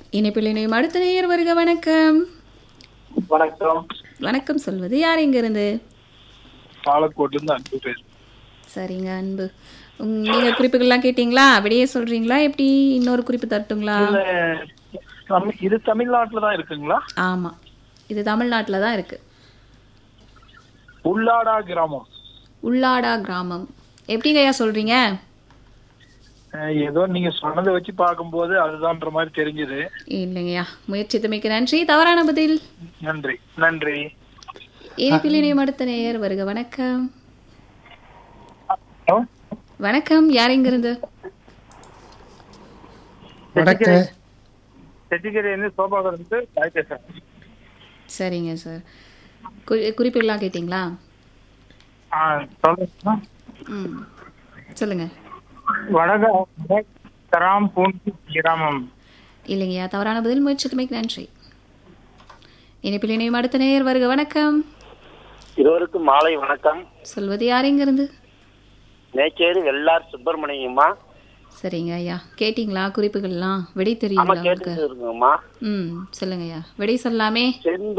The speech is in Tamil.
இணைப்பில் இணையும் அடுத்த நேயர் வருக வணக்கம் வணக்கம் வணக்கம் சொல்வது யார் இங்கிருந்து பாலக்கோட்ல இருந்து அன்பு பேர் சரிங்க அன்பு உங்- நீங்க குறிப்புகள்லாம் கேட்டீங்களா அப்படியே சொல்றீங்களா எப்படி இன்னொரு குறிப்பு தரட்டுங்களா இல்ல, தமிழ்- இது தமிழ்நாட்டுல தான் இருக்குங்களா ஆமா இது தமிழ்நாட்டில் தான் இருக்கு உள்ளாடா கிராமம் உள்ளாடா கிராமம் எப்படிங்க ஐயா சொல்றீங்க அஹ் ஏதோ நீங்க சொன்னதை வச்சு பார்க்கும்போது அதுதான்ற மாதிரி தெரிஞ்சது இல்லைங்கய்யா முயற்சித்தமைக்கு நன்றி தவறான பதில் நன்றி நன்றி இணைப்பில் இணையும் அடுத்த நேயர் வருக வணக்கம் வணக்கம் யார் இங்கிருந்து வணக்கம் செட்டிக்கரை வந்து சோபாகர் வந்து பேசுறேன் சரிங்க சார் குறி குறிப்புகள்லாம் கேட்டிங்களா ஆ சொல்லுங்க ம் சொல்லுங்க வடக தராம் பூண்டி கிராமம் இல்லைங்கய்யா தவறான பதில் முயற்சித்தமைக்கு நன்றி இணைப்பில் இணையும் அடுத்த நேயர் வருக வணக்கம் இருவருக்கும் மாலை வணக்கம் சொல்வது யார் இங்கிருந்து மேச்சேரி வெள்ளார் சுப்பிரமணியம்மா சரிங்க ஐயா கேட்டிங்களா குறிப்புகள்லாம் விடை ஆமா தெரியுங்களா உங்களுக்கு கேட்டுட்டு இருக்குங்கம்மா ம் சொல்லுங்க ஐயா விடை சொல்லாமே செந்து